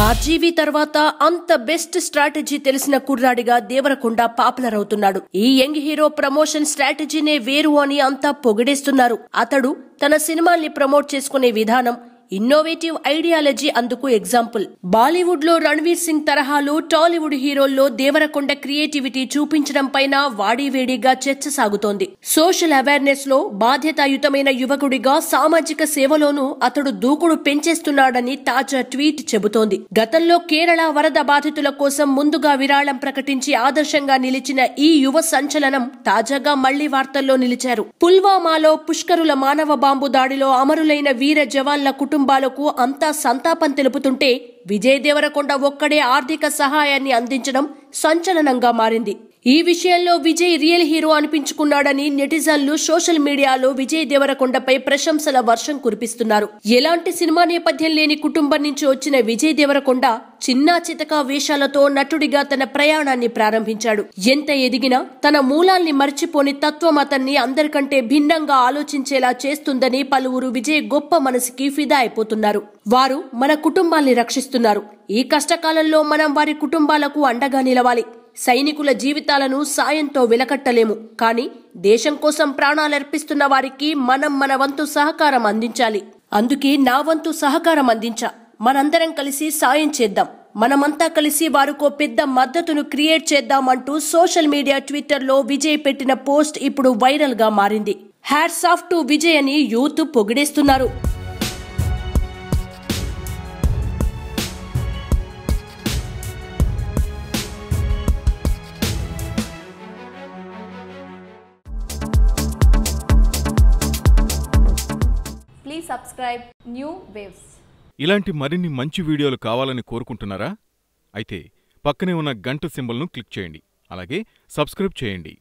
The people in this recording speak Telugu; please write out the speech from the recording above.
ఆర్జీవీ తర్వాత అంత బెస్ట్ స్ట్రాటజీ తెలిసిన కుర్రాడిగా దేవరకొండ పాపులర్ అవుతున్నాడు ఈ యంగ్ హీరో ప్రమోషన్ స్ట్రాటజీనే వేరు అని అంతా పొగిడేస్తున్నారు అతడు తన సినిమాల్ని ప్రమోట్ చేసుకునే విధానం ఇన్నోవేటివ్ ఐడియాలజీ అందుకు ఎగ్జాంపుల్ బాలీవుడ్ లో రణ్వీర్ సింగ్ తరహాలో టాలీవుడ్ హీరోల్లో దేవరకొండ క్రియేటివిటీ చూపించడం పైన వాడివేడిగా చర్చ సాగుతోంది సోషల్ అవేర్నెస్ లో బాధ్యతాయుతమైన యువకుడిగా సామాజిక సేవలోనూ అతడు దూకుడు పెంచేస్తున్నాడని తాజా ట్వీట్ చెబుతోంది గతంలో కేరళ వరద బాధితుల కోసం ముందుగా విరాళం ప్రకటించి ఆదర్శంగా నిలిచిన ఈ యువ సంచలనం తాజాగా మళ్లీ వార్తల్లో నిలిచారు పుల్వామాలో పుష్కరుల మానవ బాంబు దాడిలో అమరులైన వీర జవాన్ల కుటుంబాలకు అంతా సంతాపం తెలుపుతుంటే విజయ్ దేవరకొండ ఒక్కడే ఆర్థిక సహాయాన్ని అందించడం సంచలనంగా మారింది ఈ విషయంలో విజయ్ రియల్ హీరో అనిపించుకున్నాడని నెటిజన్లు సోషల్ మీడియాలో విజయ్ దేవరకొండపై ప్రశంసల వర్షం కురిపిస్తున్నారు ఎలాంటి సినిమా నేపథ్యం లేని కుటుంబం నుంచి వచ్చిన విజయ్ దేవరకొండ చిన్నా చితక వేషాలతో నటుడిగా తన ప్రయాణాన్ని ప్రారంభించాడు ఎంత ఎదిగినా తన మూలాల్ని మర్చిపోని తత్వం అతన్ని అందరికంటే భిన్నంగా ఆలోచించేలా చేస్తుందని పలువురు విజయ్ గొప్ప మనసుకి ఫిదా అయిపోతున్నారు వారు మన కుటుంబాల్ని రక్షిస్తున్నారు ఈ కష్టకాలంలో మనం వారి కుటుంబాలకు అండగా నిలవాలి సైనికుల జీవితాలను సాయంతో వెలకట్టలేము కానీ దేశం కోసం ప్రాణాలర్పిస్తున్న వారికి మనం మన వంతు సహకారం అందించాలి అందుకే నా వంతు సహకారం అందించా మనందరం కలిసి సాయం చేద్దాం మనమంతా కలిసి వారికో పెద్ద మద్దతును క్రియేట్ చేద్దామంటూ సోషల్ మీడియా ట్విట్టర్లో విజయ్ పెట్టిన పోస్ట్ ఇప్పుడు వైరల్ గా మారింది హ్యాట్స్ ఆఫ్ టు విజయ్ అని యూత్ పొగిడేస్తున్నారు Please subscribe New Waves. ఇలాంటి మరిన్ని మంచి వీడియోలు కావాలని కోరుకుంటున్నారా అయితే పక్కనే ఉన్న గంట సింబల్ను క్లిక్ చేయండి అలాగే సబ్స్క్రైబ్ చేయండి